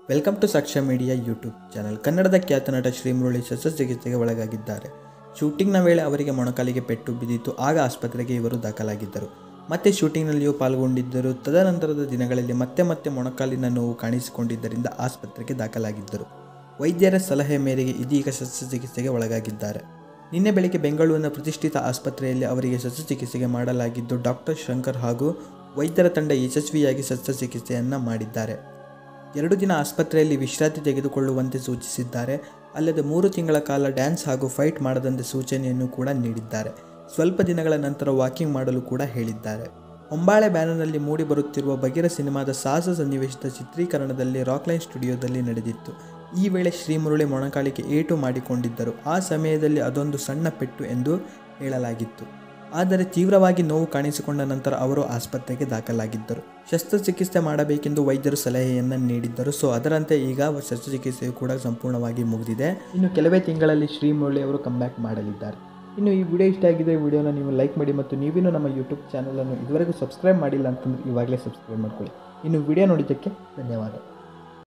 welcome to Sakshya media YouTube channel ಕನ್ನಡದ ಖ್ಯಾತ ನಟ ಶ್ರೀಮುರಳಿ ಶಸ್ತ್ರಚಿಕಿತ್ಸೆಗೆ ಒಳಗಾಗಿದ್ದಾರೆ ಶೂಟಿಂಗ್ನ ವೇಳೆ ಅವರಿಗೆ ಮೊಣಕಾಲಿಗೆ ಪೆಟ್ಟು ಬಿದ್ದಿತ್ತು ಆಗ ಆಸ್ಪತ್ರೆಗೆ ಇವರು ದಾಖಲಾಗಿದ್ದರು ಮತ್ತೆ ಶೂಟಿಂಗ್ನಲ್ಲಿಯೂ ಪಾಲ್ಗೊಂಡಿದ್ದರು ತದನಂತರದ ದಿನಗಳಲ್ಲಿ ಮತ್ತೆ ಮತ್ತೆ ಮೊಣಕಾಲಿನ ನೋವು ಕಾಣಿಸಿಕೊಂಡಿದ್ದರಿಂದ ಆಸ್ಪತ್ರೆಗೆ ದಾಖಲಾಗಿದ್ದರು ವೈದ್ಯರ ಸಲಹೆ ಮೇರೆಗೆ ಇದೀಗ ಶಸ್ತ್ರಚಿಕಿತ್ಸೆಗೆ ಒಳಗಾಗಿದ್ದಾರೆ ನಿನ್ನೆ ಬೆಳಿಗ್ಗೆ ಬೆಂಗಳೂರಿನ ಪ್ರತಿಷ್ಠಿತ ಆಸ್ಪತ್ರೆಯಲ್ಲಿ ಅವರಿಗೆ ಶಸ್ತ್ರಚಿಕಿತ್ಸೆಗೆ ಮಾಡಲಾಗಿದ್ದು ಡಾಕ್ಟರ್ ಶಂಕರ್ ಹಾಗೂ ವೈದ್ಯರ ತಂಡ ಯಶಸ್ವಿಯಾಗಿ ಶಸ್ತ್ರಚಿಕಿತ್ಸೆಯನ್ನು ಮಾಡಿದ್ದಾರೆ ಎರಡು ದಿನ ಆಸ್ಪತ್ರೆಯಲ್ಲಿ ವಿಶ್ರಾಂತಿ ತೆಗೆದುಕೊಳ್ಳುವಂತೆ ಸೂಚಿಸಿದ್ದಾರೆ ಅಲ್ಲದೆ ಮೂರು ತಿಂಗಳ ಕಾಲ ಡ್ಯಾನ್ಸ್ ಹಾಗೂ ಫೈಟ್ ಮಾಡದಂತೆ ಸೂಚನೆಯನ್ನು ಕೂಡ ನೀಡಿದ್ದಾರೆ ಸ್ವಲ್ಪ ದಿನಗಳ ನಂತರ ವಾಕಿಂಗ್ ಮಾಡಲು ಕೂಡ ಹೇಳಿದ್ದಾರೆ ಹೊಂಬಾಳೆ ಬ್ಯಾನರ್ನಲ್ಲಿ ಮೂಡಿ ಬರುತ್ತಿರುವ ಬಗೆರ ಸಿನಿಮಾದ ಸಾಹಸ ಸನ್ನಿವೇಶದ ಚಿತ್ರೀಕರಣದಲ್ಲಿ ರಾಕ್ಲೈನ್ ಸ್ಟುಡಿಯೋದಲ್ಲಿ ನಡೆದಿತ್ತು ಈ ವೇಳೆ ಶ್ರೀಮುರಳಿ ಮೊಣಕಾಲಿಗೆ ಏಟು ಮಾಡಿಕೊಂಡಿದ್ದರು ಆ ಸಮಯದಲ್ಲಿ ಅದೊಂದು ಸಣ್ಣ ಪೆಟ್ಟು ಎಂದು ಹೇಳಲಾಗಿತ್ತು ಆದರೆ ತೀವ್ರವಾಗಿ ನೋವು ಕಾಣಿಸಿಕೊಂಡ ನಂತರ ಅವರು ಆಸ್ಪತ್ರೆಗೆ ದಾಖಲಾಗಿದ್ದರು ಶಸ್ತ್ರಚಿಕಿತ್ಸೆ ಮಾಡಬೇಕೆಂದು ವೈದ್ಯರು ಸಲಹೆಯನ್ನು ನೀಡಿದ್ದರು ಸೊ ಅದರಂತೆ ಈಗ ಶಸ್ತ್ರಚಿಕಿತ್ಸೆಯು ಕೂಡ ಸಂಪೂರ್ಣವಾಗಿ ಮುಗಿದಿದೆ ಇನ್ನು ಕೆಲವೇ ತಿಂಗಳಲ್ಲಿ ಶ್ರೀಮುರಳಿ ಅವರು ಕಮ್ಬ್ಯಾಕ್ ಮಾಡಲಿದ್ದಾರೆ ಇನ್ನು ಈ ವಿಡಿಯೋ ಇಷ್ಟ ಆಗಿದೆ ವಿಡಿಯೋನ ನೀವು ಲೈಕ್ ಮಾಡಿ ಮತ್ತು ನೀವಿನ್ನೂ ನಮ್ಮ ಯೂಟ್ಯೂಬ್ ಚಾನಲನ್ನು ಇದುವರೆಗೂ ಸಬ್ಸ್ಕ್ರೈಬ್ ಮಾಡಿಲ್ಲ ಅಂತಂದ್ರೆ ಇವಾಗಲೇ ಸಬ್ಸ್ಕ್ರೈಬ್ ಮಾಡ್ಕೊಳ್ಳಿ ಇನ್ನು ವಿಡಿಯೋ ನೋಡಿದ್ದಕ್ಕೆ ಧನ್ಯವಾದ